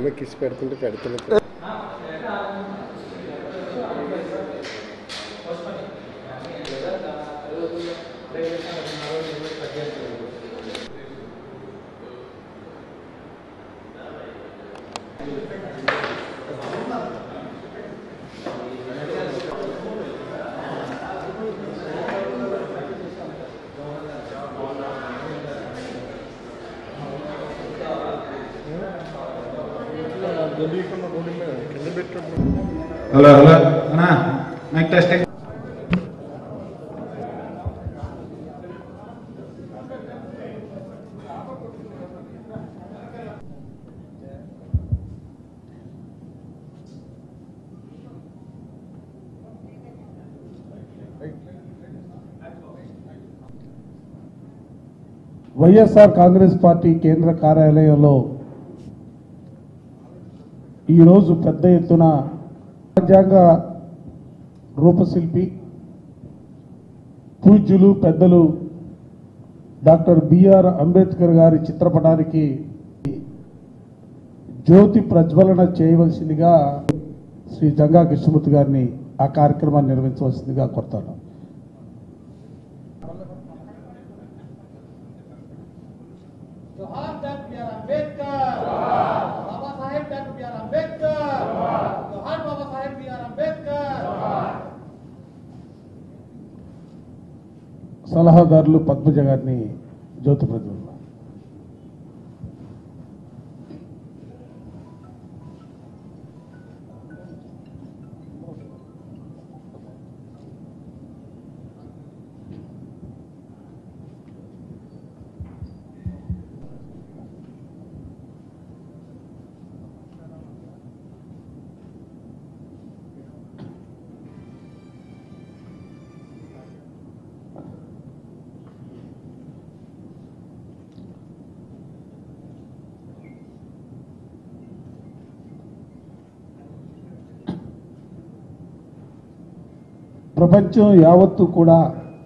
అమ్మ కిసి పెడుతుంటే పెడుతున్నట్టు కింద పెట్టినప్పుడు హలో హలో అన్నా mike testing YSR Congress party కేంద్ర కార్యాలయంలో ఈరోజు పెద్ద ఎత్తున రాజ్యాంగ రూపశిల్పి పూజ్యులు పెద్దలు డాక్టర్ బిఆర్ అంబేద్కర్ గారి చిత్రపటానికి జ్యోతి ప్రజ్వలన చేయవలసిందిగా శ్రీ జంగా కృష్ణమూర్తి గారిని ఆ కార్యక్రమాన్ని నిర్వహించవలసిందిగా కోరుతాను जोहार doctor B R Ambedkar Baba Saheb doctor B R Ambedkar जोहार बाबा साहेब बी आर अम्बेडकर సలహాదారులు పద్మజ గారిని జ్యోతి ప్రజ్వలన ప్రపంచం యావత్తు కూడా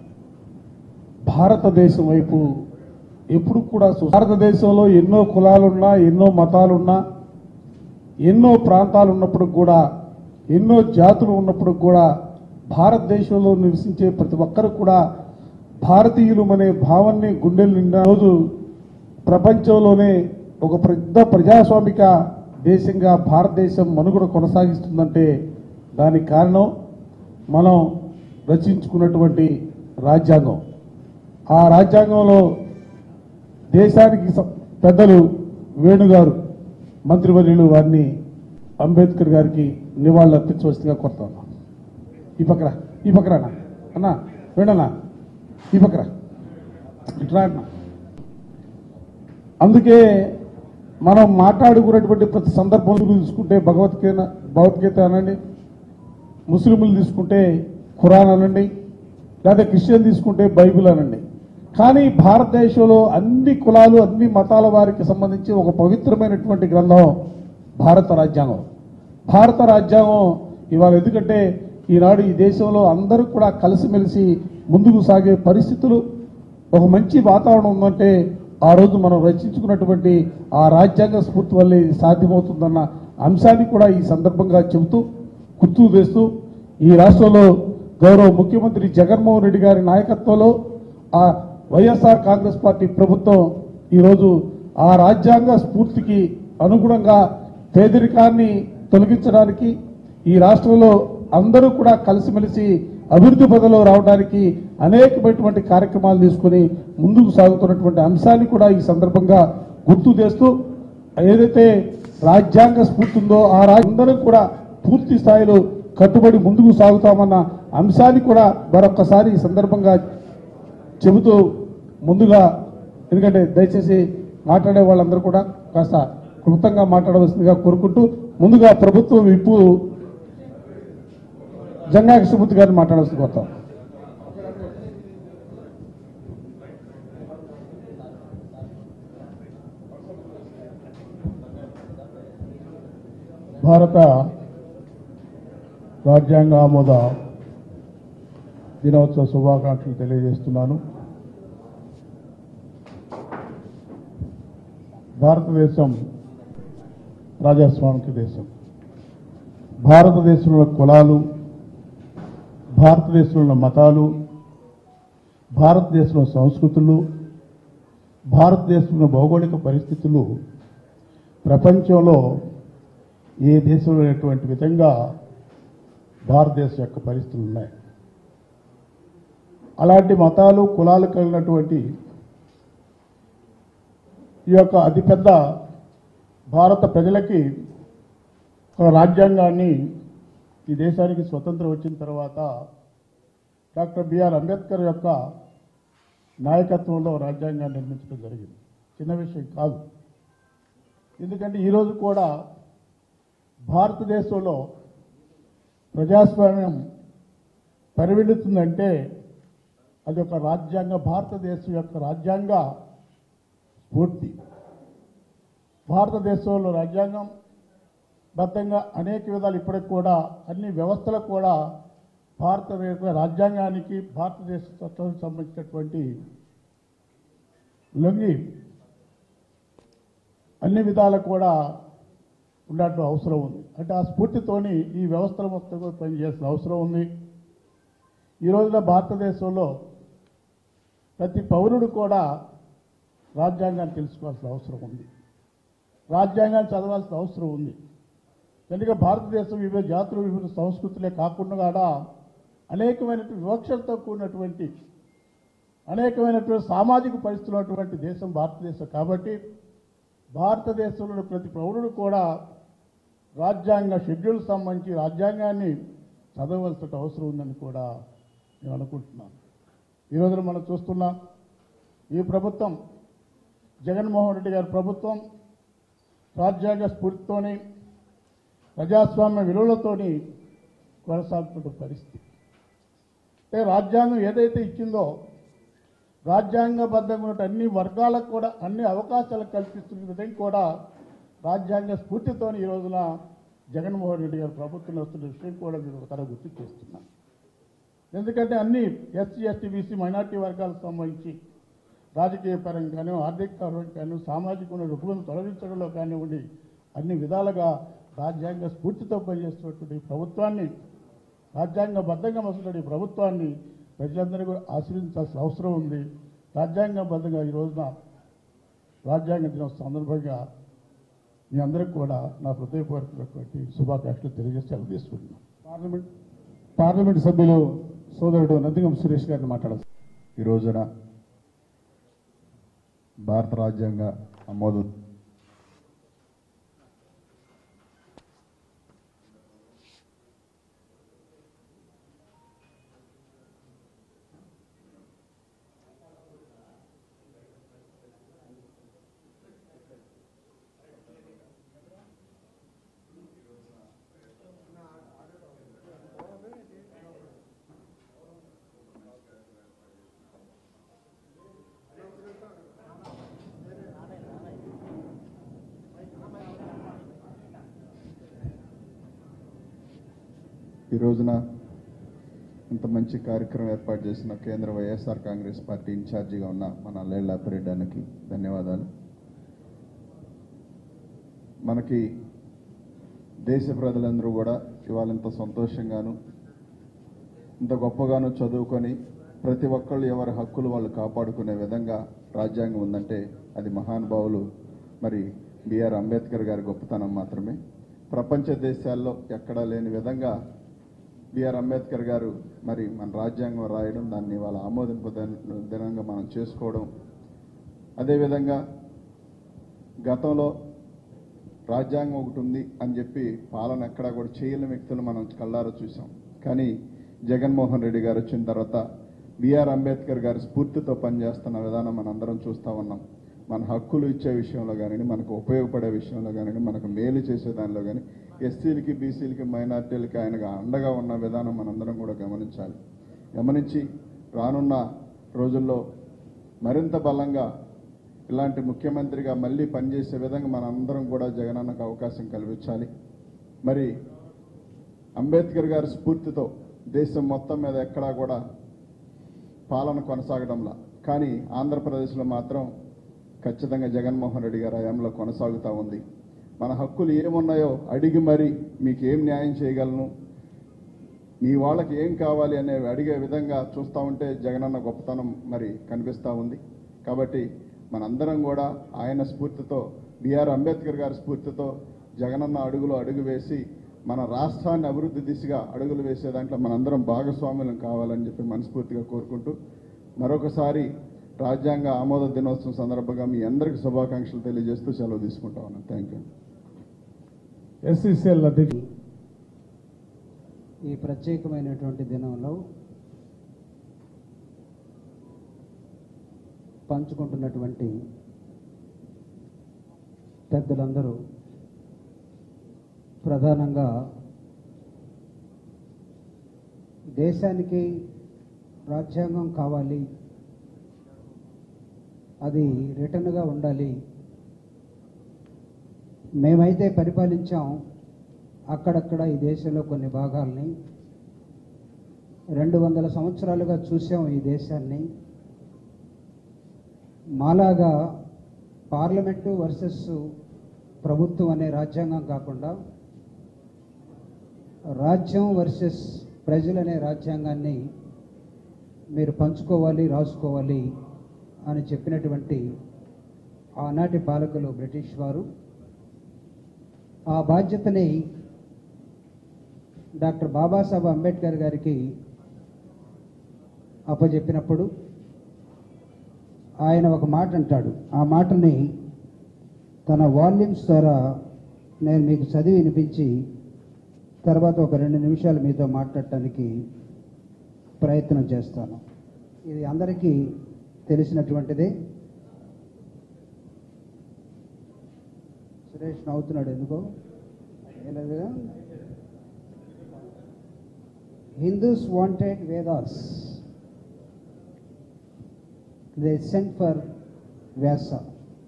భారతదేశం వైపు ఎప్పుడు కూడా చూ- భారతదేశంలో ఎన్నో కులాలున్నా ఎన్నో మతాలున్నా ఎన్నో ప్రాంతాలు ఉన్నప్పుడు కూడా ఎన్నో జాతులు ఉన్నప్పుడు కూడా భారతదేశంలో నివసించే ప్రతి ఒక్కరు కూడా భారతీయులు అనే భావాన్ని గుండెలు నిండా రోజు ప్రపంచంలోనే ఒక పెద్ద ప్రజాస్వామిక దేశంగా భారతదేశం మనుగడ కొనసాగిస్తుందంటే దానికి కారణం మనం రచించుకున్నటువంటి రాజ్యాంగం ఆ రాజ్యాంగంలో దేశానికి స- పెద్దలు వేణుగారు మంత్రివర్యులు వారిని అంబేద్కర్ గారికి నివాళులు అర్పించవలసిందిగా కోరుతాను ఈ పక్కన ఈ పక్కన అన్నా వేణన్నా ఈ పక్కన ఇట్లా అన్నా అందుకే మనం మాట్లాడుకున్నటువంటి ప్రతి సందర్భంలో తీసుకుంటే భగవద్గీత భగవద్గీత అనండి ముస్లింలు తీసుకుంటే ఖురాన్ అనండి లేదా క్రిస్టియన్ తీసుకుంటే బైబిల్ అనండి కానీ భారతదేశంలో అన్ని కులాలు అన్ని మతాల వారికి సంబంధించి ఒక పవిత్రమైనటువంటి గ్రంథం భారత రాజ్యాంగం భారత రాజ్యాంగం ఇవాళ ఎందుకంటే ఈనాడు ఈ దేశంలో అందరూ కూడా కలిసిమెలిసి ముందుకు సాగే పరిస్థితులు ఒక మంచి వాతావరణం ఉందంటే ఆ రోజు మనం రచించుకున్నటువంటి ఆ రాజ్యాంగ స్ఫూర్తి వల్లే ఇది సాధ్యమవుతుందన్న అంశాన్ని కూడా ఈ సందర్భంగా చెబుతూ గుర్తు చేస్తూ ఈ రాష్ట్రంలో గౌరవ ముఖ్యమంత్రి జగన్మోహన్ రెడ్డి గారి నాయకత్వంలో ఆ వైఎస్ఆర్ కాంగ్రెస్ పార్టీ ప్రభుత్వం ఈరోజు ఆ రాజ్యాంగ స్ఫూర్తికి అనుగుణంగా పేదరికాన్ని తొలగించడానికి ఈ రాష్ట్రంలో అందరూ కూడా కలిసిమెలిసి అభివృద్ధి పదలో రావడానికి అనేకమైనటువంటి కార్యక్రమాలు తీసుకుని ముందుకు సాగుతున్నటువంటి అంశాన్ని కూడా ఈ సందర్భంగా గుర్తు చేస్తూ ఏదైతే రాజ్యాంగ స్ఫూర్తి ఉందో ఆ రా- అందరం కూడా పూర్తి స్థాయిలో కట్టుబడి ముందుకు సాగుతామన్న అంశాన్ని కూడా మరొక్కసారి ఈ సందర్భంగా చెబుతూ ముందుగా ఎందుకంటే దయచేసి మాట్లాడే వాళ్ళందరూ కూడా కాస్త క్లుప్తంగా మాట్లాడవలసిందిగా కోరుకుంటూ ముందుగా ప్రభుత్వం విప్పు జంగా కృష్ణమూర్తి గారిని మాట్లాడవలసింది కోరుతాం భారత రాజ్యాంగ ఆమోద దినోత్సవ శుభాకాంక్షలు తెలియజేస్తున్నాను భారతదేశం ప్రజాస్వామిక దేశం భారతదేశంలో కులాలు భారతదేశంలో మతాలు భారతదేశంలో సంస్కృతులు భారతదేశంలో భౌగోళిక పరిస్థితులు ప్రపంచంలో ఏ దేశంలో లేనటువంటి విధంగా భారతదేశం యొక్క పరిస్థితులు ఉన్నాయి అలాంటి మతాలు కులాలు కలిగినటువంటి ఈ యొక్క అతిపెద్ద భారత ప్రజలకి ఒక రాజ్యాంగాన్ని ఈ దేశానికి స్వతంత్రం వచ్చిన తర్వాత డాక్టర్ బిఆర్ అంబేద్కర్ యొక్క నాయకత్వంలో రాజ్యాంగాన్ని నిర్మించడం జరిగింది చిన్న విషయం కాదు ఎందుకంటే ఈరోజు కూడా భారతదేశంలో ప్రజాస్వామ్యం పరివిడుతుందంటే అది ఒక రాజ్యాంగ భారతదేశం యొక్క రాజ్యాంగ స్ఫూర్తి భారతదేశంలో రాజ్యాంగం బద్ధంగా అనేక విధాలు ఇప్పటికి కూడా అన్ని వ్యవస్థలకు కూడా భారతదేశ రాజ్యాంగానికి భారతదేశ చట్టానికి సంబంధించినటువంటి లొంగి అన్ని విధాలు కూడా ఉండటం అవసరం ఉంది అంటే ఆ స్ఫూర్తితోని ఈ వ్యవస్థల మొత్తం కూడా పనిచేయాల్సిన అవసరం ఉంది ఈ రోజున భారతదేశంలో ప్రతి పౌరుడు కూడా రాజ్యాంగాన్ని తెలుసుకోవాల్సిన అవసరం ఉంది రాజ్యాంగాన్ని చదవాల్సిన అవసరం ఉంది కనుక భారతదేశం వివిధ జాతులు వివిధ సంస్కృతులే కాకుండా కూడా అనేకమైనటువంటి వివక్షలతో కూడినటువంటి అనేకమైనటువంటి సామాజిక పరిస్థితులు ఉన్నటువంటి దేశం భారతదేశం కాబట్టి భారతదేశంలో ప్రతి పౌరుడు కూడా రాజ్యాంగ షెడ్యూల్ సంబంధించి రాజ్యాంగాన్ని చదవలసిన అవసరం ఉందని కూడా నేను అనుకుంటున్నాను ఈ రోజున మనం చూస్తున్నాం ఈ ప్రభుత్వం జగన్మోహన్ రెడ్డి గారి ప్రభుత్వం రాజ్యాంగ స్ఫూర్తితోని ప్రజాస్వామ్య విలువలతోని కొనసాగుతున్న పరిస్థితి అంటే రాజ్యాంగం ఏదైతే ఇచ్చిందో రాజ్యాంగబద్ధంగా ఉన్న అన్ని వర్గాలకు కూడా అన్ని అవకాశాలు కల్పిస్తున్న విధంగా కూడా రాజ్యాంగ స్ఫూర్తితో ఈ రోజున జగన్మోహన్ రెడ్డి గారు ప్రభుత్వం వస్తున్న విషయం కూడా మీరు ఒకసారి గుర్తు చేస్తున్నాను ఎందుకంటే అన్ని ఎస్సీ ఎస్టీ బీసీ మైనార్టీ వర్గాలకు సంబంధించి రాజకీయ పరంగాను ఆర్థిక పరంగాను సామాజిక ఉన్న రుగ్మను తొలగించడంలో కానివ్వండి అన్ని విధాలుగా రాజ్యాంగ స్ఫూర్తితో పనిచేస్తున్నటువంటి ప్రభుత్వాన్ని రాజ్యాంగబద్ధంగా వస్తున్న ఈ ప్రభుత్వాన్ని ప్రజలందరూ కూడా ఆశీర్వదించాల్సిన అవసరం ఉంది రాజ్యాంగబద్ధంగా ఈ రోజున రాజ్యాంగ దినోత్సవం సందర్భంగా మీ అందరికి కూడా నా హృదయపూర్వకమైనటువంటి శుభాకాంక్షలు తెలియజేసి సెలవు తీసుకుంటున్నాను పార్లమెంట్ పార్లమెంట్ సభ్యులు సోదరుడు నందిగం సురేష్ గారిని మాట్లాడారు ఈ రోజున భారత రాజ్యాంగ ఆమోద ఈ రోజున ఇంత మంచి కార్యక్రమం ఏర్పాటు చేసిన కేంద్ర వైఎస్ఆర్ కాంగ్రెస్ పార్టీ ఇన్ఛార్జిగా ఉన్న మన లేళ్ల అప్పిరెడ్డానికి ధన్యవాదాలు మనకి దేశ ప్రజలందరూ కూడా ఇవాళ ఇంత సంతోషంగాను ఇంత గొప్పగాను చదువుకొని ప్రతి ఒక్కళ్ళు ఎవరి హక్కులు వాళ్ళు కాపాడుకునే విధంగా రాజ్యాంగం ఉందంటే అది మహానుభావులు మరి బిఆర్ అంబేద్కర్ గారి గొప్పతనం మాత్రమే ప్రపంచ దేశాల్లో ఎక్కడా లేని విధంగా బిఆర్ అంబేద్కర్ గారు మరి మన రాజ్యాంగం రాయడం దాన్ని వాళ్ళ ఆమోదింపు దిన- దినంగా మనం చేసుకోవడం అదేవిధంగా గతంలో రాజ్యాంగం ఒకటి ఉంది అని చెప్పి పాలన ఎక్కడా కూడా చేయలేని వ్యక్తులు మనం కళ్ళారా చూసాం కానీ జగన్మోహన్ రెడ్డి గారు వచ్చిన తర్వాత బిఆర్ అంబేద్కర్ గారి స్ఫూర్తితో పనిచేస్తున్న విధానం మనం అందరం చూస్తూ ఉన్నాం మన హక్కులు ఇచ్చే విషయంలో కానీ మనకు ఉపయోగపడే విషయంలో కానీ మనకు మేలు చేసే దానిలో కానీ ఎస్సీలకి బీసీలకి మైనార్టీలకి ఆయనగా అండగా ఉన్న విధానం మనందరం కూడా గమనించాలి గమనించి రానున్న రోజుల్లో మరింత బలంగా ఇలాంటి ముఖ్యమంత్రిగా మళ్ళీ పనిచేసే విధంగా మనందరం కూడా జగనన్నకు అవకాశం కల్పించాలి మరి అంబేద్కర్ గారి స్ఫూర్తితో దేశం మొత్తం మీద ఎక్కడా కూడా పాలన కొనసాగడంలా కానీ ఆంధ్రప్రదేశ్లో మాత్రం ఖచ్చితంగా జగన్మోహన్ రెడ్డి గారి హయాంలో కొనసాగుతూ ఉంది మన హక్కులు ఏమున్నాయో అడిగి మరి మీకు ఏం న్యాయం చేయగలను మీ వాళ్ళకి ఏం కావాలి అనే అడిగే విధంగా చూస్తూ ఉంటే జగనన్న గొప్పతనం మరి కనిపిస్తూ ఉంది కాబట్టి మనందరం కూడా ఆయన స్ఫూర్తితో బిఆర్ అంబేద్కర్ గారి స్ఫూర్తితో జగనన్న అడుగులో అడుగు వేసి మన రాష్ట్రాన్ని అభివృద్ధి దిశగా అడుగులు వేసే దాంట్లో మనందరం భాగస్వాములం కావాలని చెప్పి మనస్ఫూర్తిగా కోరుకుంటూ మరొకసారి రాజ్యాంగ ఆమోద దినోత్సవం సందర్భంగా మీ అందరికీ శుభాకాంక్షలు తెలియజేస్తూ సెలవు తీసుకుంటా ఉన్నాను థ్యాంక్ యూ ఎస్సీసీఎల్ అధ్యక్షుడు ఈ ప్రత్యేకమైనటువంటి దినంలో పంచుకుంటున్నటువంటి పెద్దలందరూ ప్రధానంగా దేశానికి రాజ్యాంగం కావాలి అది రిటర్న్గా ఉండాలి మేమైతే పరిపాలించాం అక్కడక్కడ ఈ దేశంలో కొన్ని భాగాల్ని రెండు వందల సంవత్సరాలుగా చూసాం ఈ దేశాన్ని మాలాగా పార్లమెంటు వర్సెస్ ప్రభుత్వం అనే రాజ్యాంగం కాకుండా రాజ్యం వర్సెస్ ప్రజలు అనే రాజ్యాంగాన్ని మీరు పంచుకోవాలి రాసుకోవాలి అని చెప్పినటువంటి ఆనాటి పాలకులు బ్రిటిష్ వారు ఆ బాధ్యతని డాక్టర్ బాబాసాహెబ్ అంబేద్కర్ గారికి అప్పచెప్పినప్పుడు ఆయన ఒక మాట అంటాడు ఆ మాటని తన వాల్యూమ్స్ ద్వారా నేను మీకు చదివి వినిపించి తర్వాత ఒక రెండు నిమిషాలు మీతో మాట్లాడటానికి ప్రయత్నం చేస్తాను ఇది అందరికీ తెలిసినటువంటిదే సురేష్ నవ్వుతున్నాడు ఎందుకో ఏం లేదుగా Hindus wanted Vedas. They sent for Vyasa,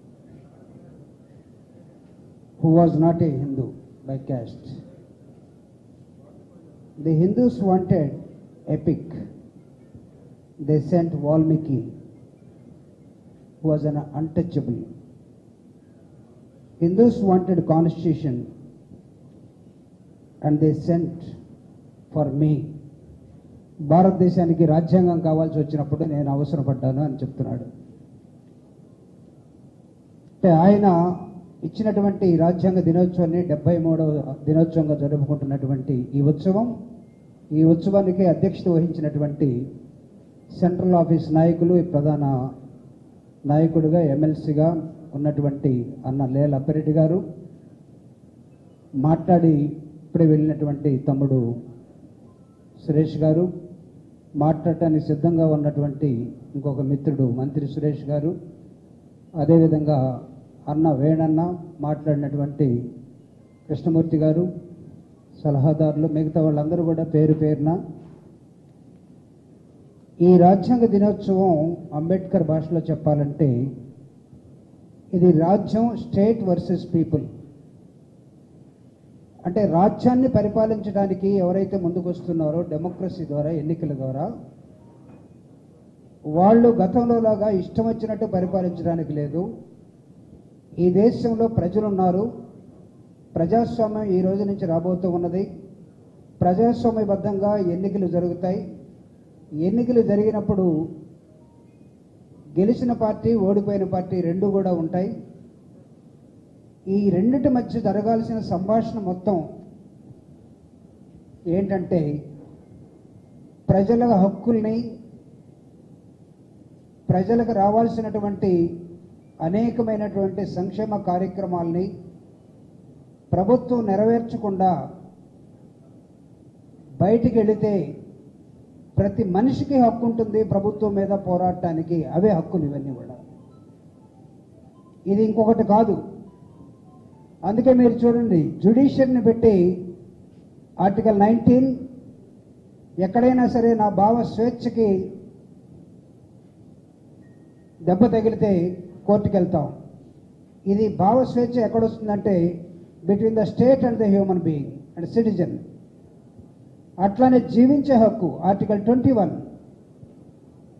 who was not a Hindu by caste. The Hindus wanted epic. They sent Valmiki, who was an untouchable. Hindus wanted constitution, and they sent for me. భారతదేశానికి రాజ్యాంగం కావాల్సి వచ్చినప్పుడు నేను అవసరపడ్డాను అని చెప్తున్నాడు అంటే ఆయన ఇచ్చినటువంటి ఈ రాజ్యాంగ దినోత్సవాన్ని డెబ్బై మూడవ దినోత్సవంగా జరుపుకుంటున్నటువంటి ఈ ఉత్సవం ఈ ఉత్సవానికి అధ్యక్షత వహించినటువంటి సెంట్రల్ ఆఫీస్ నాయకులు ఈ ప్రధాన నాయకుడిగా ఎమ్మెల్సీగా ఉన్నటువంటి అన్న లేల అప్పిరెడ్డి గారు మాట్లాడి ఇప్పుడే వెళ్ళినటువంటి తమ్ముడు సురేష్ గారు మాట్లాడటానికి సిద్ధంగా ఉన్నటువంటి ఇంకొక మిత్రుడు మంత్రి సురేష్ గారు అదేవిధంగా అన్న వేణన్న మాట్లాడినటువంటి కృష్ణమూర్తి గారు సలహాదారులు మిగతా వాళ్ళందరూ కూడా పేరు పేరున ఈ రాజ్యాంగ దినోత్సవం అంబేద్కర్ భాషలో చెప్పాలంటే ఇది రాజ్యం స్టేట్ వర్సెస్ పీపుల్ అంటే రాజ్యాన్ని పరిపాలించడానికి ఎవరైతే ముందుకు వస్తున్నారో డెమోక్రసీ ద్వారా ఎన్నికల ద్వారా వాళ్ళు గతంలో లాగా ఇష్టం వచ్చినట్టు పరిపాలించడానికి లేదు ఈ దేశంలో ప్రజలు ఉన్నారు ప్రజాస్వామ్యం ఈ రోజు నుంచి రాబోతూ ఉన్నది ప్రజాస్వామ్యబద్ధంగా ఎన్నికలు జరుగుతాయి ఎన్నికలు జరిగినప్పుడు గెలిచిన పార్టీ ఓడిపోయిన పార్టీ రెండు కూడా ఉంటాయి ఈ రెండిటి మధ్య జరగాల్సిన సంభాషణ మొత్తం ఏంటంటే ప్రజల హక్కుల్ని ప్రజలకు రావాల్సినటువంటి అనేకమైనటువంటి సంక్షేమ కార్యక్రమాల్ని ప్రభుత్వం నెరవేర్చకుండా బయటికి వెళితే ప్రతి మనిషికి హక్కు ఉంటుంది ప్రభుత్వం మీద పోరాడటానికి అవే హక్కులు ఇవన్నీ కూడా ఇది ఇంకొకటి కాదు అందుకే మీరు చూడండి జ్యుడిషియర్ని పెట్టి ఆర్టికల్ నైన్టీన్ ఎక్కడైనా సరే నా భావ స్వేచ్ఛకి దెబ్బ తగిలితే కోర్టుకు వెళ్తాం ఇది భావ స్వేచ్ఛ ఎక్కడొస్తుందంటే between the state and the human being and citizen అట్లానే జీవించే హక్కు ఆర్టికల్ ట్వంటీ వన్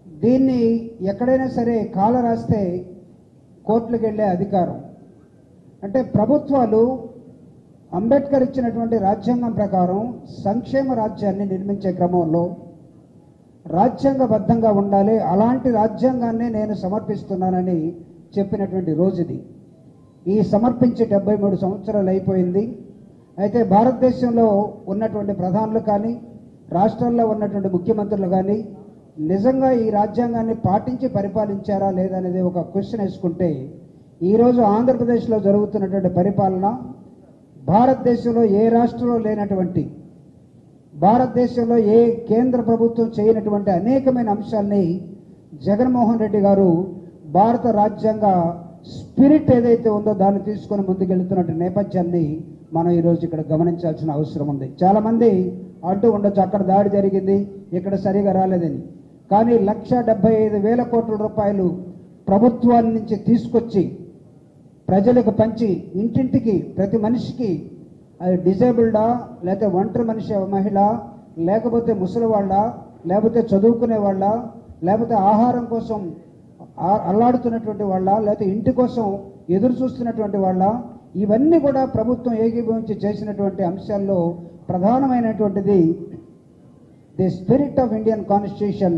దీన్ని ఎక్కడైనా సరే కాల రాస్తే కోర్టులకు వెళ్ళే అధికారం అంటే ప్రభుత్వాలు అంబేద్కర్ ఇచ్చినటువంటి రాజ్యాంగం ప్రకారం సంక్షేమ రాజ్యాన్ని నిర్మించే క్రమంలో రాజ్యాంగబద్ధంగా ఉండాలి అలాంటి రాజ్యాంగాన్ని నేను సమర్పిస్తున్నానని చెప్పినటువంటి రోజుది ఈ సమర్పించి డెబ్బై మూడు సంవత్సరాలు అయిపోయింది అయితే భారతదేశంలో ఉన్నటువంటి ప్రధానులు కానీ రాష్ట్రాల్లో ఉన్నటువంటి ముఖ్యమంత్రులు కానీ నిజంగా ఈ రాజ్యాంగాన్ని పాటించి పరిపాలించారా లేదా అనేది ఒక క్వశ్చన్ వేసుకుంటే ఈరోజు ఆంధ్రప్రదేశ్లో జరుగుతున్నటువంటి పరిపాలన భారతదేశంలో ఏ రాష్ట్రంలో లేనటువంటి భారతదేశంలో ఏ కేంద్ర ప్రభుత్వం చేయనటువంటి అనేకమైన అంశాల్ని జగన్మోహన్ రెడ్డి గారు భారత రాజ్యాంగ స్పిరిట్ ఏదైతే ఉందో దాన్ని తీసుకొని ముందుకెళ్తున్న నేపథ్యాన్ని మనం ఈరోజు ఇక్కడ గమనించాల్సిన అవసరం ఉంది చాలా మంది అంటూ ఉండొచ్చు అక్కడ దాడి జరిగింది ఇక్కడ సరిగా రాలేదని కానీ లక్ష డెబ్బై ఐదు వేల కోట్ల రూపాయలు ప్రభుత్వాన్ని నుంచి తీసుకొచ్చి ప్రజలకు పంచి ఇంటింటికి ప్రతి మనిషికి అది డిజేబుల్డా లేకపోతే ఒంటరి మనిషి మహిళ లేకపోతే ముసలివాళ్ళ లేకపోతే చదువుకునే వాళ్ళ లేకపోతే ఆహారం కోసం ఆ- అల్లాడుతున్నటువంటి వాళ్ళ లేకపోతే ఇంటి కోసం ఎదురు చూస్తున్నటువంటి వాళ్ళ ఇవన్నీ కూడా ప్రభుత్వం ఏకీభవించి చేసినటువంటి అంశాల్లో ప్రధానమైనటువంటిది the spirit of Indian constitution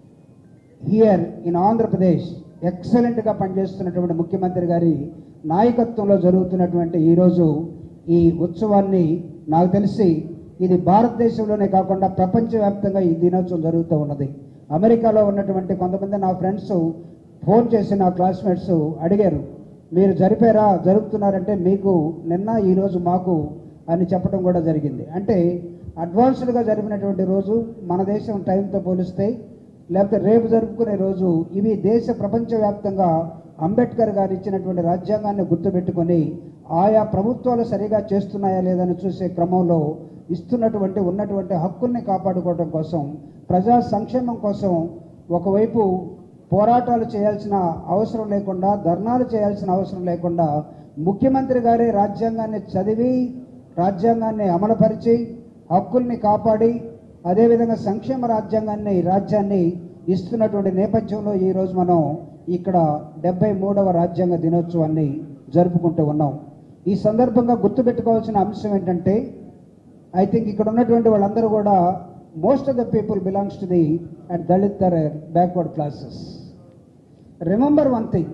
here in Andhra Pradesh ఎక్సలెంట్గా పనిచేస్తున్నటువంటి ముఖ్యమంత్రి గారి నాయకత్వంలో జరుగుతున్నటువంటి ఈరోజు ఈ ఉత్సవాన్ని నాకు తెలిసి ఇది భారతదేశంలోనే కాకుండా ప్రపంచవ్యాప్తంగా ఈ దినోత్సవం జరుగుతూ ఉన్నది అమెరికాలో ఉన్నటువంటి కొంతమంది నా ఫ్రెండ్స్ ఫోన్ చేసి నా క్లాస్మేట్స్ అడిగారు మీరు జరిపారా జరుపుతున్నారంటే మీకు నిన్న ఈరోజు మాకు అని చెప్పడం కూడా జరిగింది అంటే అడ్వాన్స్డ్గా జరిపినటువంటి రోజు మన దేశం టైంతో పోలిస్తే లేకపోతే రేపు జరుపుకునే రోజు ఇవి దేశ ప్రపంచవ్యాప్తంగా అంబేద్కర్ గారు ఇచ్చినటువంటి రాజ్యాంగాన్ని గుర్తుపెట్టుకొని ఆయా ప్రభుత్వాలు సరిగా చేస్తున్నాయా లేదని చూసే క్రమంలో ఇస్తున్నటువంటి ఉన్నటువంటి హక్కుల్ని కాపాడుకోవడం కోసం ప్రజా సంక్షేమం కోసం ఒకవైపు పోరాటాలు చేయాల్సిన అవసరం లేకుండా ధర్నాలు చేయాల్సిన అవసరం లేకుండా ముఖ్యమంత్రి గారే రాజ్యాంగాన్ని చదివి రాజ్యాంగాన్ని అమలుపరిచి హక్కుల్ని కాపాడి అదేవిధంగా సంక్షేమ రాజ్యాంగాన్ని రాజ్యాన్ని ఇస్తున్నటువంటి నేపథ్యంలో ఈరోజు మనం ఇక్కడ డెబ్బై మూడవ రాజ్యాంగ దినోత్సవాన్ని జరుపుకుంటూ ఉన్నాం ఈ సందర్భంగా గుర్తుపెట్టుకోవాల్సిన అంశం ఏంటంటే ఐ థింక్ ఇక్కడ ఉన్నటువంటి వాళ్ళందరూ కూడా most of the people belongs to the and Dalit backward classes remember one thing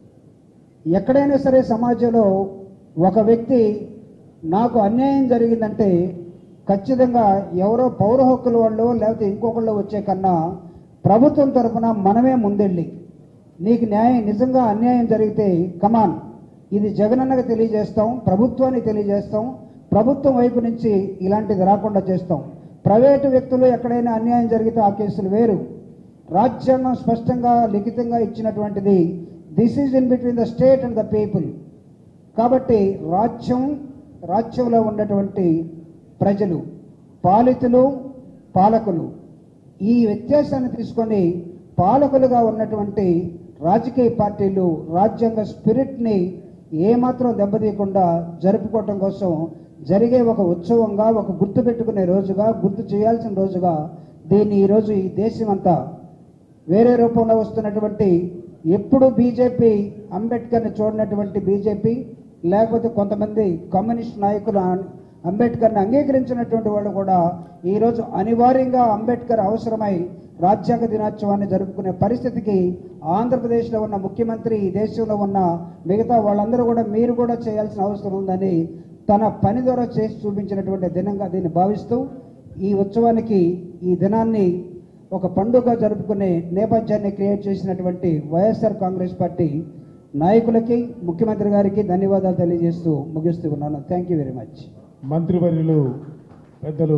ఎక్కడైనా సరే సమాజంలో ఒక వ్యక్తి నాకు అన్యాయం జరిగిందంటే ఖచ్చితంగా ఎవరో పౌర హక్కుల వాళ్ళు లేకపోతే ఇంకొకళ్ళు వచ్చే కన్నా ప్రభుత్వం తరఫున మనమే ముందెళ్ళి నీకు న్యాయం నిజంగా అన్యాయం జరిగితే కమాన్ ఇది జగనన్నకు తెలియజేస్తాం ప్రభుత్వానికి తెలియజేస్తాం ప్రభుత్వం వైపు నుంచి ఇలాంటిది రాకుండా చేస్తాం ప్రైవేటు వ్యక్తులు ఎక్కడైనా అన్యాయం జరిగితే ఆ కేసులు వేరు రాజ్యాంగం స్పష్టంగా లిఖితంగా ఇచ్చినటువంటిది this is in between the state and the people కాబట్టి రాజ్యం రాజ్యంలో ఉన్నటువంటి ప్రజలు పాలితులు పాలకులు ఈ వ్యత్యాసాన్ని తీసుకొని పాలకులుగా ఉన్నటువంటి రాజకీయ పార్టీలు రాజ్యాంగ స్పిరిట్ని ఏమాత్రం దెబ్బతీయకుండా జరుపుకోవటం కోసం జరిగే ఒక ఉత్సవంగా ఒక గుర్తు పెట్టుకునే రోజుగా గుర్తు చేయాల్సిన రోజుగా దీన్ని ఈరోజు ఈ దేశం అంతా వేరే రూపంలో వస్తున్నటువంటి ఎప్పుడు బీజేపీ అంబేద్కర్ని చూడనటువంటి బీజేపీ లేకపోతే కొంతమంది కమ్యూనిస్ట్ నాయకులు అన్- అంబేద్కర్ని అంగీకరించినటువంటి వాళ్ళు కూడా ఈరోజు అనివార్యంగా అంబేద్కర్ అవసరమై రాజ్యాంగ దినోత్సవాన్ని జరుపుకునే పరిస్థితికి ఆంధ్రప్రదేశ్లో ఉన్న ముఖ్యమంత్రి ఈ దేశంలో ఉన్న మిగతా వాళ్ళందరూ కూడా మీరు కూడా చేయాల్సిన అవసరం ఉందని తన పని ద్వారా చేసి చూపించినటువంటి దినంగా దీన్ని భావిస్తూ ఈ ఉత్సవానికి ఈ దినాన్ని ఒక పండుగ జరుపుకునే నేపథ్యాన్ని క్రియేట్ చేసినటువంటి వైఎస్ఆర్ కాంగ్రెస్ పార్టీ నాయకులకి ముఖ్యమంత్రి గారికి ధన్యవాదాలు తెలియజేస్తూ ముగిస్తూ ఉన్నాను థ్యాంక్ యూ వెరీ మచ్ మంత్రివర్యులు పెద్దలు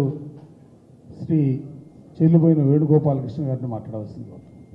శ్రీ చెల్లుబోయిన వేణుగోపాలకృష్ణ గారిని మాట్లాడవలసింది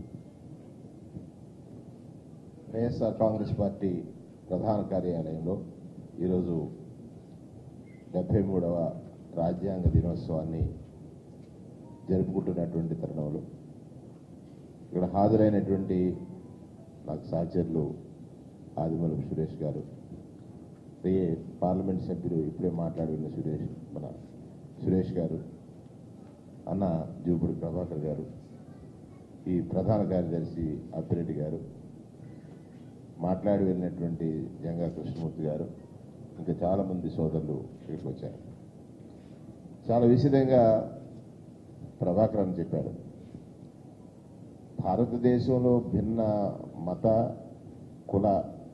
వైఎస్ఆర్ కాంగ్రెస్ పార్టీ ప్రధాన కార్యాలయంలో ఈరోజు డెబ్భై మూడవ రాజ్యాంగ దినోత్సవాన్ని జరుపుకుంటున్నటువంటి తరుణంలో ఇక్కడ హాజరైనటువంటి నాకు సహచరులు ఆదిమూలపు సురేష్ గారు ఏ పార్లమెంట్ సభ్యులు ఇప్పుడే మాట్లాడిన సురేష్ మన సురేష్ గారు అన్న జూపుడు ప్రభాకర్ గారు ఈ ప్రధాన కార్యదర్శి అప్పిరెడ్డి గారు మాట్లాడి వెళ్ళినటువంటి జంగా కృష్ణమూర్తి గారు ఇంకా చాలా మంది సోదరులు ఇక్కడికి వచ్చారు చాలా విశదంగా ప్రభాకరన్ చెప్పాడు భారతదేశంలో భిన్న మత కుల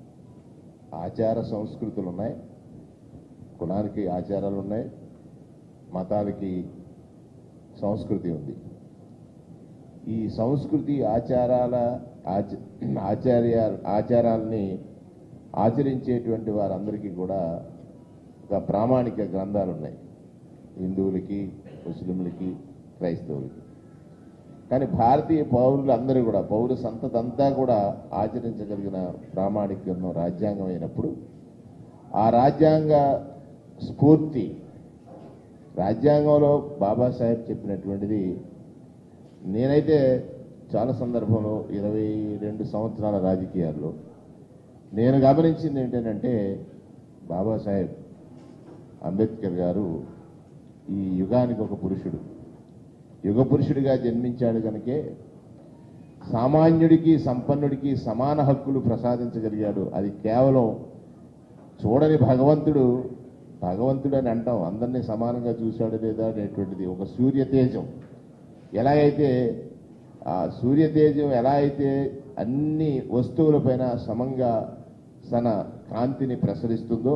ఆచార సంస్కృతులు ఉన్నాయి కులానికి ఆచారాలు ఉన్నాయి మతాలకి సంస్కృతి ఉంది ఈ సంస్కృతి ఆచారాల ఆచ- ఆచార్య ఆచారాలని ఆచరించేటువంటి వారందరికీ కూడా ఒక ప్రామాణిక గ్రంథాలు ఉన్నాయి హిందువులకి ముస్లింలకి క్రైస్తవులకి కానీ భారతీయ పౌరులు అందరూ కూడా పౌర సంతతి అంతా కూడా ఆచరించగలిగిన ప్రామాణిక గ్రంథం రాజ్యాంగం అయినప్పుడు ఆ రాజ్యాంగ స్ఫూర్తి రాజ్యాంగంలో బాబాసాహెబ్ చెప్పినటువంటిది నేనైతే చాలా సందర్భంలో ఇరవై రెండు సంవత్సరాల రాజకీయాల్లో నేను గమనించింది ఏంటంటే బాబాసాహెబ్ అంబేద్కర్ గారు ఈ యుగానికి ఒక పురుషుడు యుగ పురుషుడిగా జన్మించాడు కనుకే సామాన్యుడికి సంపన్నుడికి సమాన హక్కులు ప్రసాదించగలిగాడు అది కేవలం చూడని భగవంతుడు భగవంతుడు అని అంటాం అందరినీ సమానంగా చూశాడు లేదా అనేటువంటిది ఒక సూర్య తేజం ఎలా అయితే ఆ సూర్య తేజం ఎలా అయితే అన్ని వస్తువులపైన సమంగా తన కాంతిని ప్రసరిస్తుందో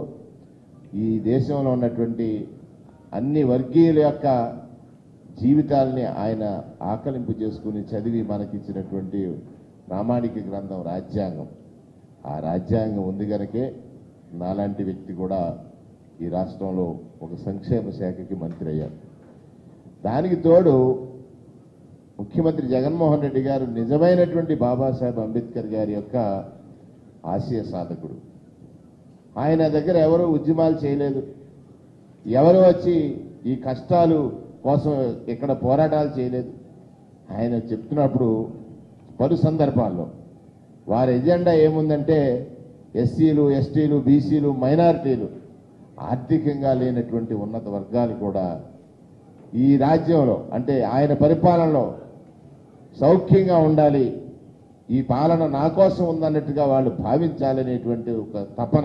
ఈ దేశంలో ఉన్నటువంటి అన్ని వర్గీయుల యొక్క జీవితాల్ని ఆయన ఆకలింపు చేసుకుని చదివి మనకిచ్చినటువంటి ప్రామాణిక గ్రంథం రాజ్యాంగం ఆ రాజ్యాంగం ఉంది గనకే నాలాంటి వ్యక్తి కూడా ఈ రాష్ట్రంలో ఒక సంక్షేమ శాఖకి మంత్రి అయ్యారు దానికి తోడు ముఖ్యమంత్రి జగన్మోహన్ రెడ్డి గారు నిజమైనటువంటి బాబాసాహెబ్ అంబేద్కర్ గారి యొక్క ఆశయ సాధకుడు ఆయన దగ్గర ఎవరు ఉద్యమాలు చేయలేదు ఎవరు వచ్చి ఈ కష్టాలు కోసం ఇక్కడ పోరాటాలు చేయలేదు ఆయన చెప్తున్నప్పుడు పలు సందర్భాల్లో వారి ఎజెండా ఏముందంటే ఎస్సీలు ఎస్టీలు బీసీలు మైనారిటీలు ఆర్థికంగా లేనటువంటి ఉన్నత వర్గాలు కూడా ఈ రాజ్యంలో అంటే ఆయన పరిపాలనలో సౌఖ్యంగా ఉండాలి ఈ పాలన నా కోసం ఉందన్నట్టుగా వాళ్ళు భావించాలనేటువంటి ఒక తపన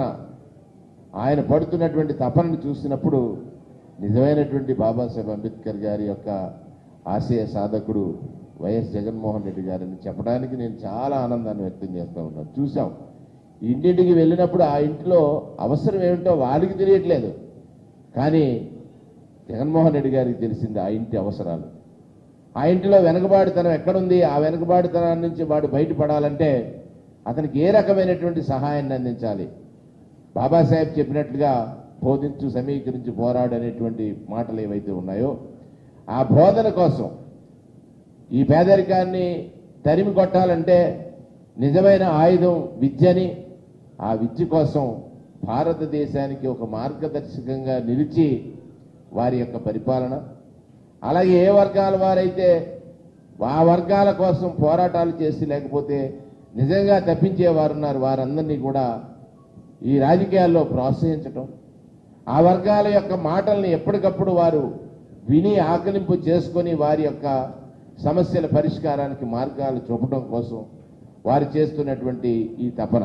ఆయన పడుతున్నటువంటి తపనను చూసినప్పుడు నిజమైనటువంటి బాబాసాహెబ్ అంబేద్కర్ గారి యొక్క ఆశయ సాధకుడు వైఎస్ జగన్మోహన్ రెడ్డి గారిని చెప్పడానికి నేను చాలా ఆనందాన్ని వ్యక్తం చేస్తూ ఉన్నాను చూసాం ఇంటింటికి వెళ్ళినప్పుడు ఆ ఇంటిలో అవసరం ఏమిటో వాడికి తెలియట్లేదు కానీ జగన్మోహన్ రెడ్డి గారికి తెలిసింది ఆ ఇంటి అవసరాలు ఆ ఇంటిలో వెనుకబాటుతనం ఎక్కడుంది ఆ వెనుకబాటుతనం నుంచి వాడు బయటపడాలంటే అతనికి ఏ రకమైనటువంటి సహాయాన్ని అందించాలి బాబాసాహెబ్ చెప్పినట్లుగా బోధించు సమీకరించి పోరాడు అనేటువంటి మాటలు ఏవైతే ఉన్నాయో ఆ బోధన కోసం ఈ పేదరికాన్ని తరిమి కొట్టాలంటే నిజమైన ఆయుధం విద్యని ఆ విద్య కోసం భారతదేశానికి ఒక మార్గదర్శకంగా నిలిచి వారి యొక్క పరిపాలన అలాగే ఏ వర్గాల వారైతే ఆ వర్గాల కోసం పోరాటాలు చేసి లేకపోతే నిజంగా తప్పించేవారు ఉన్నారు వారందరినీ కూడా ఈ రాజకీయాల్లో ప్రోత్సహించటం ఆ వర్గాల యొక్క మాటల్ని ఎప్పటికప్పుడు వారు విని ఆకలింపు చేసుకొని వారి యొక్క సమస్యల పరిష్కారానికి మార్గాలు చూపడం కోసం వారు చేస్తున్నటువంటి ఈ తపన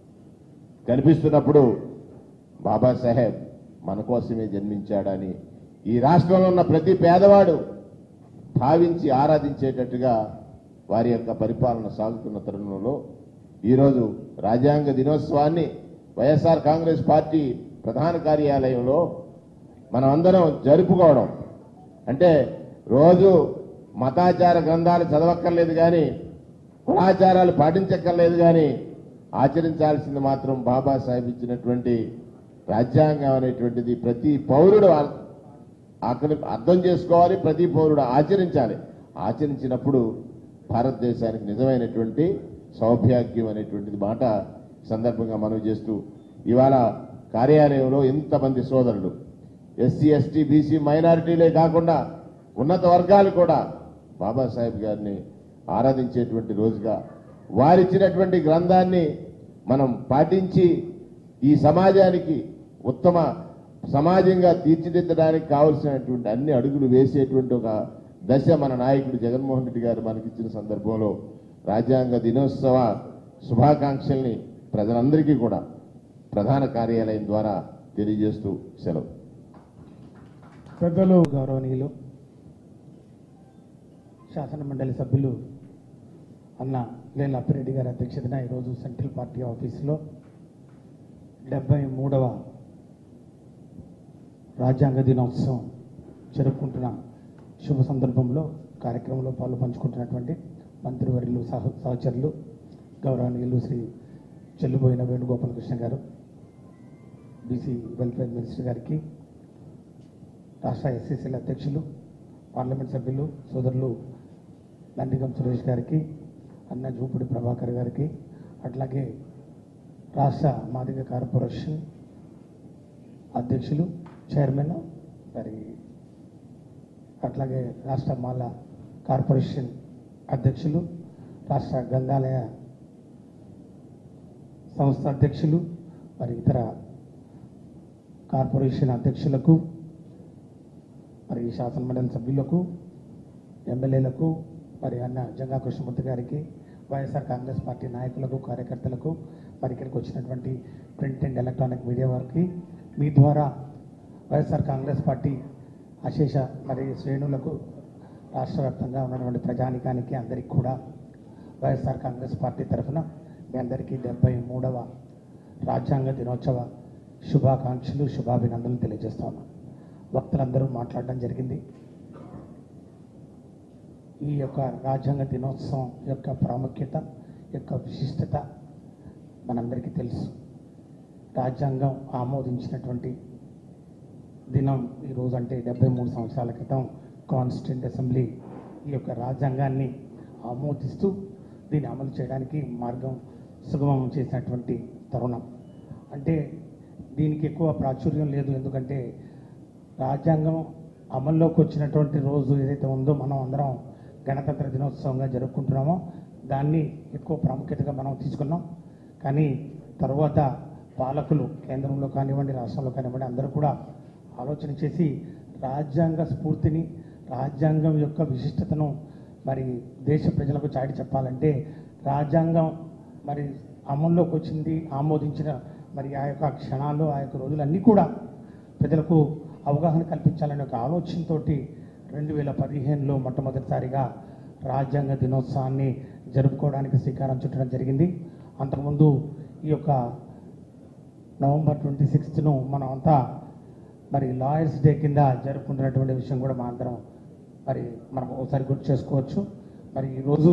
కనిపిస్తున్నప్పుడు బాబాసాహెబ్ మన కోసమే జన్మించాడని ఈ రాష్ట్రంలో ఉన్న ప్రతి పేదవాడు భావించి ఆరాధించేటట్టుగా వారి యొక్క పరిపాలన సాగుతున్న తరుణంలో ఈరోజు రాజ్యాంగ దినోత్సవాన్ని వైఎస్ఆర్ కాంగ్రెస్ పార్టీ ప్రధాన కార్యాలయంలో మనం అందరం జరుపుకోవడం అంటే రోజు మతాచార గ్రంథాలు చదవక్కర్లేదు కానీ కులాచారాలు పాటించక్కర్లేదు కానీ ఆచరించాల్సింది మాత్రం బాబాసాహెబ్ ఇచ్చినటువంటి రాజ్యాంగం అనేటువంటిది ప్రతి పౌరుడు ఆ- అక్కడ అర్థం చేసుకోవాలి ప్రతి పౌరుడు ఆచరించాలి ఆచరించినప్పుడు భారతదేశానికి నిజమైనటువంటి సౌభాగ్యం అనేటువంటిది మాట సందర్భంగా మనవి చేస్తూ ఇవాళ కార్యాలయంలో ఇంతమంది సోదరులు ఎస్సీ ఎస్టీ బీసీ మైనారిటీలే కాకుండా ఉన్నత వర్గాలు కూడా బాబాసాహెబ్ గారిని ఆరాధించేటువంటి రోజుగా వారిచ్చినటువంటి గ్రంథాన్ని మనం పాటించి ఈ సమాజానికి ఉత్తమ సమాజంగా తీర్చిదిద్దడానికి కావలసినటువంటి అన్ని అడుగులు వేసేటువంటి ఒక దశ మన నాయకుడు జగన్మోహన్ రెడ్డి గారు మనకిచ్చిన సందర్భంలో రాజ్యాంగ దినోత్సవ శుభాకాంక్షల్ని ప్రజలందరికీ కూడా ప్రధాన కార్యాలయం ద్వారా తెలియజేస్తూ సెలవు పెద్దలు గౌరవనీయులు శాసన మండలి సభ్యులు అన్న లేల అప్పిరెడ్డి గారి అధ్యక్షతన ఈరోజు సెంట్రల్ పార్టీ ఆఫీసులో డెబ్బై మూడవ రాజ్యాంగ దినోత్సవం జరుపుకుంటున్న శుభ సందర్భంలో కార్యక్రమంలో పాలు పంచుకుంటున్నటువంటి మంత్రివర్యులు సహ సహచరులు గౌరవనీయులు శ్రీ చెల్లుబోయిన వేణుగోపాలకృష్ణ గారు బీసీ వెల్ఫేర్ మినిస్టర్ గారికి రాష్ట్ర ఎస్సీసీల అధ్యక్షులు పార్లమెంట్ సభ్యులు సోదరులు నందిగం సురేష్ గారికి అన్న జూపుడి ప్రభాకర్ గారికి అట్లాగే రాష్ట్ర మాదిగ కార్పొరేషన్ అధ్యక్షులు చైర్మన్ మరి అట్లాగే రాష్ట్ర మాల కార్పొరేషన్ అధ్యక్షులు రాష్ట్ర గ్రంథాలయ సంస్థ అధ్యక్షులు మరి ఇతర కార్పొరేషన్ అధ్యక్షులకు మరి శాసన మండలి సభ్యులకు ఎమ్మెల్యేలకు మరి అన్న జంగా కృష్ణమూర్తి గారికి వైఎస్ఆర్ కాంగ్రెస్ పార్టీ నాయకులకు కార్యకర్తలకు మరి ఇక్కడికి వచ్చినటువంటి ప్రింట్ అండ్ ఎలక్ట్రానిక్ మీడియా వారికి మీ ద్వారా వైఎస్ఆర్ కాంగ్రెస్ పార్టీ అశేష మరి శ్రేణులకు రాష్ట్ర వ్యాప్తంగా ఉన్నటువంటి ప్రజానికానికి అందరికీ కూడా వైఎస్ఆర్ కాంగ్రెస్ పార్టీ తరఫున మీ అందరికీ డెబ్బై మూడవ రాజ్యాంగ దినోత్సవ శుభాకాంక్షలు శుభాభినందనలు తెలియజేస్తా ఉన్నాను వక్తలందరూ మాట్లాడడం జరిగింది ఈ యొక్క రాజ్యాంగ దినోత్సవం యొక్క ప్రాముఖ్యత యొక్క విశిష్టత మనందరికీ తెలుసు రాజ్యాంగం ఆమోదించినటువంటి దినం ఈరోజు అంటే డెబ్బై మూడు సంవత్సరాల క్రితం కాన్స్టిట్యూంట్ అసెంబ్లీ ఈ యొక్క రాజ్యాంగాన్ని ఆమోదిస్తూ దీన్ని అమలు చేయడానికి మార్గం సుగమం చేసినటువంటి తరుణం అంటే దీనికి ఎక్కువ ప్రాచుర్యం లేదు ఎందుకంటే రాజ్యాంగం అమల్లోకి వచ్చినటువంటి రోజు ఏదైతే ఉందో మనం అందరం గణతంత్ర దినోత్సవంగా జరుపుకుంటున్నామో దాన్ని ఎక్కువ ప్రాముఖ్యతగా మనం తీసుకున్నాం కానీ తర్వాత పాలకులు కేంద్రంలో కానివ్వండి రాష్ట్రంలో కానివ్వండి అందరూ కూడా ఆలోచన చేసి రాజ్యాంగ స్ఫూర్తిని రాజ్యాంగం యొక్క విశిష్టతను మరి దేశ ప్రజలకు చాటి చెప్పాలంటే రాజ్యాంగం మరి అమల్లోకి వచ్చింది ఆమోదించిన మరి ఆ యొక్క క్షణాలు ఆ యొక్క రోజులన్నీ కూడా ప్రజలకు అవగాహన కల్పించాలనే ఒక ఆలోచనతోటి రెండు వేల పదిహేనులో మొట్టమొదటిసారిగా రాజ్యాంగ దినోత్సవాన్ని జరుపుకోవడానికి శ్రీకారం చుట్టడం జరిగింది అంతకుముందు ఈ యొక్క నవంబర్ ట్వంటీ సిక్స్త్ను మనం అంతా మరి లాయర్స్ డే కింద జరుపుకుంటున్నటువంటి విషయం కూడా మా అందరం మరి మనం ఒకసారి గుర్తు చేసుకోవచ్చు మరి ఈరోజు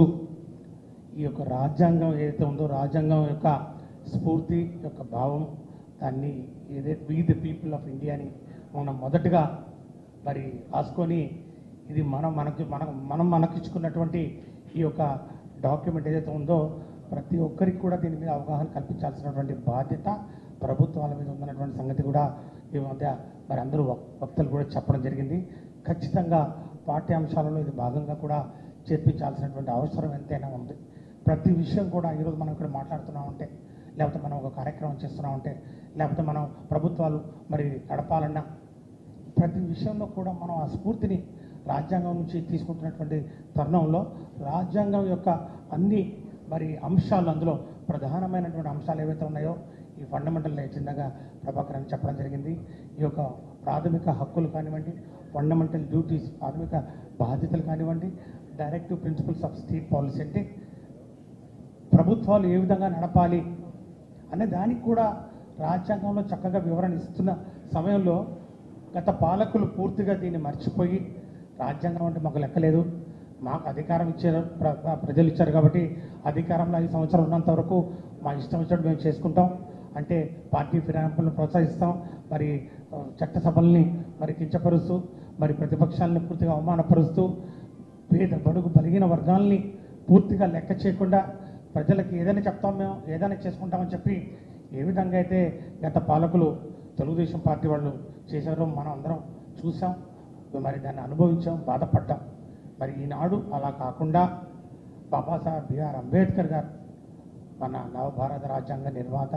ఈ యొక్క రాజ్యాంగం ఏదైతే ఉందో రాజ్యాంగం యొక్క స్ఫూర్తి యొక్క భావం దాన్ని ఏదైతే వీ ది పీపుల్ ఆఫ్ ఇండియాని మనం మొదటగా మరి రాసుకొని ఇది మనం మనకి మనం మనం మనకిచ్చుకున్నటువంటి ఈ యొక్క డాక్యుమెంట్ ఏదైతే ఉందో ప్రతి ఒక్కరికి కూడా దీని మీద అవగాహన కల్పించాల్సినటువంటి బాధ్యత ప్రభుత్వాల మీద ఉందన్నటువంటి సంగతి కూడా ఈ మధ్య మరి అందరూ వక్- వక్తలు కూడా చెప్పడం జరిగింది ఖచ్చితంగా పాఠ్యాంశాలలో ఇది భాగంగా కూడా చేర్పించాల్సినటువంటి అవసరం ఎంతైనా ఉంది ప్రతి విషయం కూడా ఈరోజు మనం ఇక్కడ మాట్లాడుతున్నామంటే లేకపోతే మనం ఒక కార్యక్రమం చేస్తున్నామంటే లేకపోతే మనం ప్రభుత్వాలు మరి నడపాలన్నా ప్రతి విషయంలో కూడా మనం ఆ స్ఫూర్తిని రాజ్యాంగం నుంచి తీసుకుంటున్నటువంటి తరుణంలో రాజ్యాంగం యొక్క అన్ని మరి అంశాలు అందులో ప్రధానమైనటువంటి అంశాలు ఏవైతే ఉన్నాయో ఈ ఫండమెంటల్ చిన్నగా ప్రభాకర్ అని చెప్పడం జరిగింది ఈ యొక్క ప్రాథమిక హక్కులు కానివ్వండి ఫండమెంటల్ డ్యూటీస్ ప్రాథమిక బాధ్యతలు కానివ్వండి directive principles of state policy అంటే ప్రభుత్వాలు ఏ విధంగా నడపాలి అనే దానికి కూడా రాజ్యాంగంలో చక్కగా వివరణ ఇస్తున్న సమయంలో గత పాలకులు పూర్తిగా దీన్ని మర్చిపోయి రాజ్యాంగం అంటే మాకు లెక్కలేదు మాకు అధికారం ఇచ్చారు ప్ర- ప్ర- ప్రజలు ఇచ్చారు కాబట్టి అధికారంలో ఐదు సంవత్సరాలు ఉన్నంత వరకు మా ఇష్టం వచ్చినట్టు మేము చేసుకుంటాం అంటే పార్టీ ఫిరాయింపులను ప్రోత్సహిస్తాం మరి ఆ, చట్టసభల్ని మరి కించపరుస్తూ మరి ప్రతిపక్షాలను పూర్తిగా అవమానపరుస్తూ పేద బడుగు బలిగిన వర్గాల్ని పూర్తిగా లెక్క చేయకుండా ప్రజలకు ఏదైనా చెప్తాం మేము ఏదైనా చేసుకుంటామని చెప్పి ఏ విధంగా అయితే గత పాలకులు తెలుగుదేశం పార్టీ వాళ్ళు చేశారో మనం అందరం చూసాం మరి దాన్ని అనుభవించాం బాధపడ్డాం మరి ఈనాడు అలా కాకుండా బాబాసాహెబ్ బిఆర్ అంబేద్కర్ గారు మన నవభారత రాజ్యాంగ నిర్మాత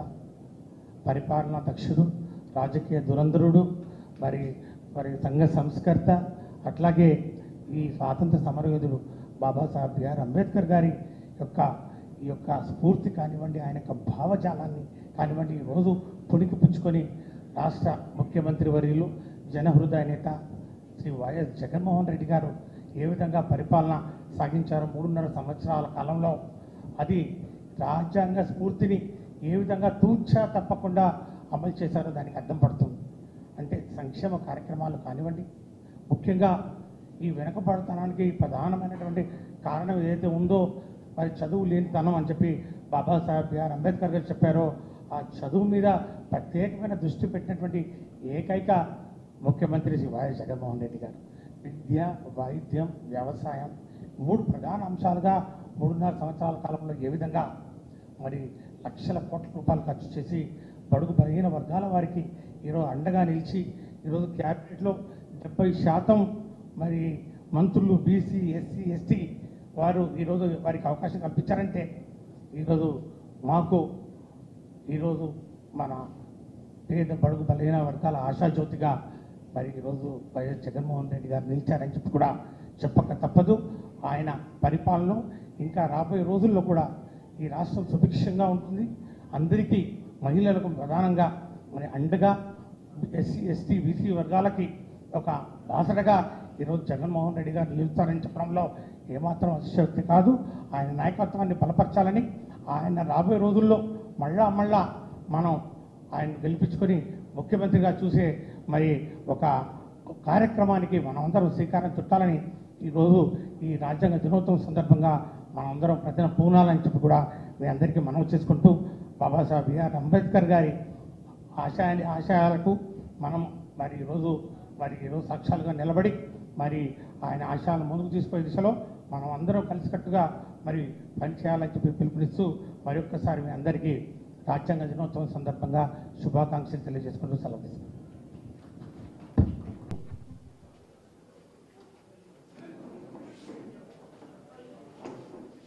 పరిపాలనా దక్షుడు రాజకీయ దురంధరుడు మరి మరి సంఘ సంస్కర్త అట్లాగే ఈ స్వాతంత్ర సమరయోధుడు బాబాసాహెబ్ బిఆర్ అంబేద్కర్ గారి యొక్క ఈ యొక్క స్ఫూర్తి కానివ్వండి ఆయన యొక్క భావజాలాన్ని కానివ్వండి ఈరోజు పుణికి పుచ్చుకొని రాష్ట్ర ముఖ్యమంత్రి వర్యులు జనహృదయ నేత శ్రీ వైఎస్ జగన్మోహన్ రెడ్డి గారు ఏ విధంగా పరిపాలన సాగించారో మూడున్నర సంవత్సరాల కాలంలో అది రాజ్యాంగ స్ఫూర్తిని ఏ విధంగా తూచా తప్పకుండా అమలు చేశారో దానికి అర్థం పడుతుంది అంటే సంక్షేమ కార్యక్రమాలు కానివ్వండి ముఖ్యంగా ఈ వెనుకబడతనానికి ప్రధానమైనటువంటి కారణం ఏదైతే ఉందో మరి చదువు లేనితనం అని చెప్పి బాబాసాహెబ్ బిఆర్ అంబేద్కర్ గారు చెప్పారో ఆ చదువు మీద ప్రత్యేకమైన దృష్టి పెట్టినటువంటి ఏకైక ముఖ్యమంత్రి శ్రీ వైఎస్ జగన్మోహన్ రెడ్డి గారు విద్య వైద్యం వ్యవసాయం మూడు ప్రధాన అంశాలుగా మూడున్నర సంవత్సరాల కాలంలో ఏ విధంగా మరి లక్షల కోట్ల రూపాయలు ఖర్చు చేసి బడుగు బలహీన వర్గాల వారికి ఈరోజు అండగా నిలిచి ఈరోజు క్యాబినెట్లో డెబ్బై శాతం మరి మంత్రులు బీసీ ఎస్సీ ఎస్టీ వారు ఈరోజు వారికి అవకాశం కల్పించారంటే ఈరోజు మాకు ఈరోజు మన పేద బడుగు బలహీన వర్గాల ఆశాజ్యోతిగా మరి ఈరోజు వైఎస్ జగన్మోహన్ రెడ్డి గారు నిలిచారని చెప్పి కూడా చెప్పక తప్పదు ఆయన పరిపాలన ఇంకా రాబోయే రోజుల్లో కూడా ఈ రాష్ట్రం సుభిక్షంగా ఉంటుంది అందరికీ మహిళలకు ప్రధానంగా మరి అండగా ఎస్సీ ఎస్టీ బీసీ వర్గాలకి ఒక బాసటగా ఈరోజు జగన్మోహన్ రెడ్డి గారు నిలుస్తారని చెప్పడంలో ఏమాత్రం అతిశక్తి కాదు ఆయన నాయకత్వాన్ని బలపరచాలని ఆయన రాబోయే రోజుల్లో మళ్ళా మళ్ళా మనం ఆయన గెలిపించుకొని ముఖ్యమంత్రిగా చూసే మరి ఒక కార్యక్రమానికి మనమందరం శ్రీకారం చుట్టాలని ఈరోజు ఈ రాజ్యాంగ దినోత్సవం సందర్భంగా మనమందరం ప్రతిన పూనాలని చెప్పి కూడా మీ అందరికీ మనవి చేసుకుంటూ బాబాసాహెబ్ బిఆర్ అంబేద్కర్ గారి ఆశయాన్ని ఆశయాలకు మనం మరి ఈరోజు మరి ఈరోజు సాక్ష్యాలుగా నిలబడి మరి ఆయన ఆశయాలను ముందుకు తీసుకునే దిశలో మనం అందరం కలిసికట్టుగా మరి పనిచేయాలని చెప్పి పిలుపునిస్తూ మరి ఒక్కసారి మీ అందరికీ రాజ్యాంగ దినోత్సవం సందర్భంగా శుభాకాంక్షలు తెలియజేసుకుంటూ సెలవు తీసుకుంటాం